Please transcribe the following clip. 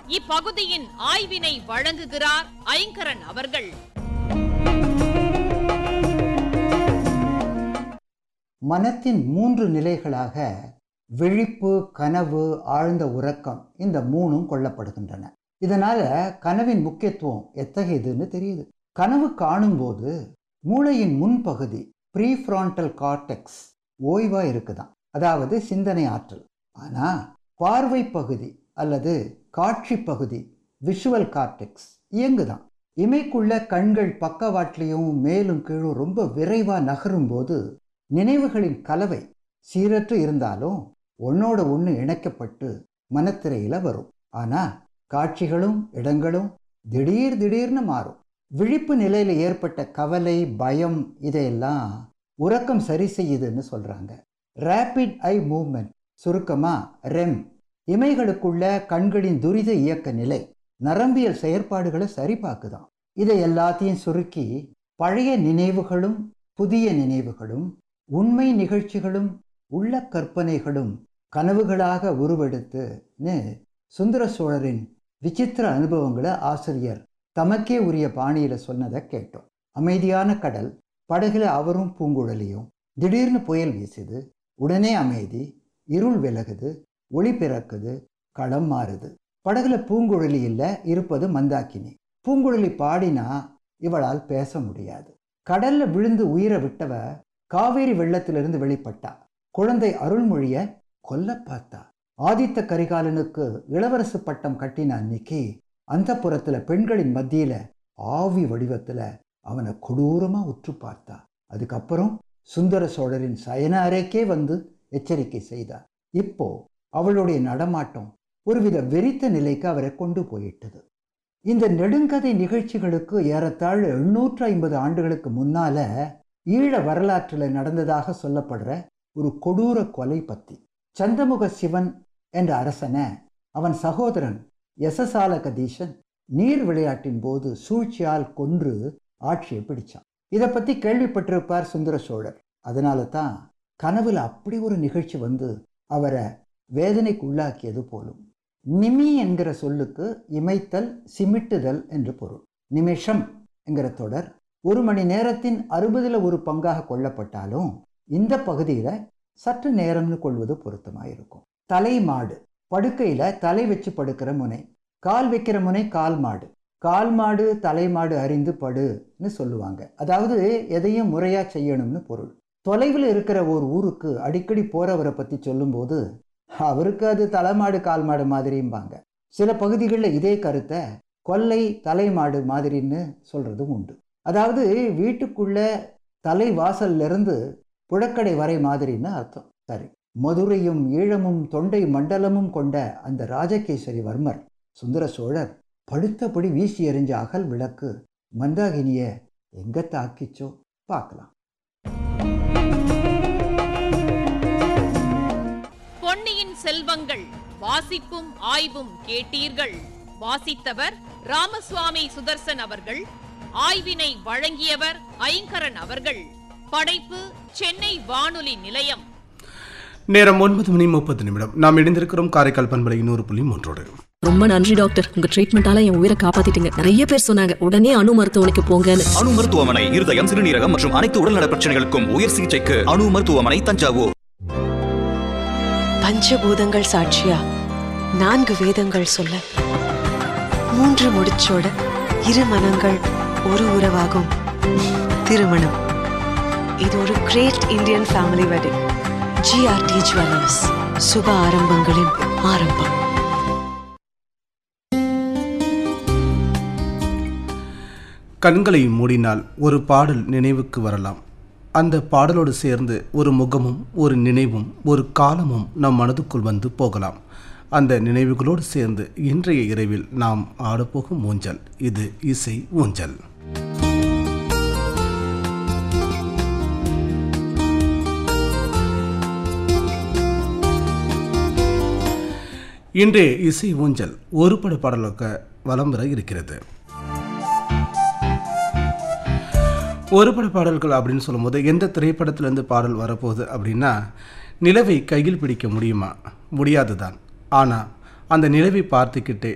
இப்பகுதியின் ஆய்வினை வழங்குகிறார் ஐங்கரன் அவர்கள் மனத்தின் மூன்று நிலைகளாக விழிப்பு கனவு ஆழ்ந்த உறக்கம் இந்த மூணும் கொள்ளப்படுகின்றன இதனால கனவின் முக்கியத்துவம் எத்தகையதுன்னு தெரியுது கனவு காணும்போது மூளையின் முன்பகுதி ப்ரீஃப்ரான்டல் கார்டெக்ஸ் ஓய்வா இருக்குதாம் அதாவது சிந்தனை ஆற்றல் ஆனா பார்வை பகுதி அல்லது காட்சி பகுதி விஷுவல் கார்டெக்ஸ் இயங்குதான் இமைக்குள்ள கண்கள் பக்கவாட்டிலையும் மேலும் கீழும் ரொம்ப விரைவா நகரும் போது நினைவுகளின் கலவை சீரற்று இருந்தாலும் ஒன்னோட ஒன்று இணைக்கப்பட்டு மனத்திரையில வரும் ஆனா காட்சிகளும் இடங்களும் திடீர் திடீர்னு மாறும் விழிப்பு நிலையில ஏற்பட்ட கவலை பயம் இதையெல்லாம் உறக்கம் சரி செய்யுதுன்னு சொல்றாங்க ரேபிட் ஐ மூவ்மெண்ட் சுருக்கமா ரெம் இமைகளுக்குள்ள கண்களின் துரித இயக்க நிலை நரம்பியல் செயற்பாடுகளை சரிபார்க்குதாம் இதை எல்லாத்தையும் சுருக்கி பழைய நினைவுகளும் புதிய நினைவுகளும் உண்மை நிகழ்ச்சிகளும் உள்ள கற்பனைகளும் கனவுகளாக உருவெடுத்துன்னு சுந்தர சோழரின் விசித்திர அனுபவங்களை ஆசிரியர் தமக்கே உரிய பாணியில சொன்னதை கேட்டோம் அமைதியான கடல் படகுல அவரும் பூங்குழலியும் திடீர்னு புயல் வீசுது உடனே அமைதி இருள் விலகுது ஒளி பிறக்குது களம் மாறுது படகுல பூங்குழலி இல்ல இருப்பது மந்தாக்கினி பூங்குழலி பாடினா இவளால் பேச முடியாது கடல்ல விழுந்து உயிரை விட்டவ காவேரி வெள்ளத்திலிருந்து வெளிப்பட்டா குழந்தை அருள்மொழிய கொல்ல பார்த்தா ஆதித்த கரிகாலனுக்கு இளவரசு பட்டம் கட்டின அன்னைக்கு அந்த புறத்துல பெண்களின் மத்தியில ஆவி வடிவத்துல அவனை கொடூரமா உற்று பார்த்தா அதுக்கப்புறம் சுந்தர சோழரின் சயன அறைக்கே வந்து எச்சரிக்கை செய்தார் இப்போ அவளுடைய நடமாட்டம் ஒருவித வெறித்த நிலைக்கு அவரை கொண்டு போயிட்டது இந்த நெடுங்கதை நிகழ்ச்சிகளுக்கு ஏறத்தாழ எண்ணூற்று ஐம்பது ஆண்டுகளுக்கு முன்னால ஈழ வரலாற்றில் நடந்ததாக சொல்லப்படுற ஒரு கொடூர கொலை பத்தி சந்தமுக சிவன் என்ற அரசனை அவன் சகோதரன் யசசால கதீஷன் நீர் விளையாட்டின் போது சூழ்ச்சியால் கொன்று ஆட்சியை பிடிச்சான் இதை பத்தி கேள்விப்பட்டிருப்பார் சுந்தர சோழர் அதனால தான் கனவுல அப்படி ஒரு நிகழ்ச்சி வந்து அவரை வேதனைக்கு உள்ளாக்கியது போலும் நிமி என்கிற சொல்லுக்கு இமைத்தல் சிமிட்டுதல் என்று பொருள் நிமிஷம் என்கிற தொடர் ஒரு மணி நேரத்தின் அறுபதுல ஒரு பங்காக கொள்ளப்பட்டாலும் இந்த பகுதியில சற்று நேரம்னு கொள்வது பொருத்தமாயிருக்கும் தலை மாடு படுக்கையில தலை வச்சு படுக்கிற முனை கால் வைக்கிற முனை கால் மாடு கால் மாடு தலை மாடு அறிந்து படுன்னு சொல்லுவாங்க அதாவது எதையும் முறையா செய்யணும்னு பொருள் தொலைவில் இருக்கிற ஒரு ஊருக்கு அடிக்கடி போறவரை பத்தி சொல்லும்போது அவருக்கு அது தலைமாடு கால் மாடு மாதிரிம்பாங்க சில பகுதிகளில் இதே கருத்தை கொல்லை தலைமாடு மாதிரின்னு சொல்றதும் உண்டு அதாவது வீட்டுக்குள்ள தலை வாசல்ல இருந்து புழக்கடை வரை மாதிரின்னு அர்த்தம் சரி மதுரையும் ஈழமும் தொண்டை மண்டலமும் கொண்ட அந்த ராஜகேசரி வர்மர் சுந்தர சோழர் படுத்தபடி வீசி எறிஞ்ச அகல் விளக்கு மந்தாகினிய எங்க தாக்கிச்சோ பார்க்கலாம் பொன்னியின் செல்வங்கள் வாசிப்பும் ஆய்வும் கேட்டீர்கள் வாசித்தவர் ராமசுவாமி சுதர்சன் அவர்கள் ஆய்வினை வழங்கியவர் ஐங்கரன் அவர்கள் படைப்பு சென்னை வானொலி நிலையம் நேரம் ஒன்பது மணி முப்பது நிமிடம் நாம் இணைந்திருக்கிறோம் காரைக்கால் பண்பலை நூறு புள்ளி மூன்றோடு ரொம்ப நன்றி டாக்டர் உங்க ட்ரீட்மெண்டால என் உயிரை காப்பாத்திட்டீங்க நிறைய பேர் சொன்னாங்க உடனே அணு மருத்துவமனைக்கு போங்கன்னு அணு மருத்துவமனை இருதயம் சிறுநீரகம் மற்றும் அனைத்து உடல்நல பிரச்சனைகளுக்கும் உயர் சிகிச்சைக்கு அணு மருத்துவமனை தஞ்சாவூர் பஞ்சபூதங்கள் சாட்சியா நான்கு வேதங்கள் சொல்ல மூன்று முடிச்சோட இரு மனங்கள் ஒரு உறவாகும் திருமணம் இது ஒரு great Indian family wedding GRT jewellers சுப ஆரம்பங்களின் ஆரம்பம் கண்களை மூடினால் ஒரு பாடல் நினைவுக்கு வரலாம் அந்த பாடலோடு சேர்ந்து ஒரு முகமும் ஒரு நினைவும் ஒரு காலமும் நம் மனதுக்குள் வந்து போகலாம் அந்த நினைவுகளோடு சேர்ந்து இன்றைய இரவில் நாம் ஆடப்போகும் ஊஞ்சல் இது இசை ஊஞ்சல் இன்றைய இசை ஊஞ்சல் ஒரு பட பாடலுக்கு வலம் வர இருக்கிறது ஒரு பட பாடல்கள் அப்படின்னு சொல்லும்போது எந்த திரைப்படத்திலேருந்து பாடல் வரப்போகுது அப்படின்னா நிலவை கையில் பிடிக்க முடியுமா முடியாது தான் ஆனால் அந்த நிலவை பார்த்துக்கிட்டே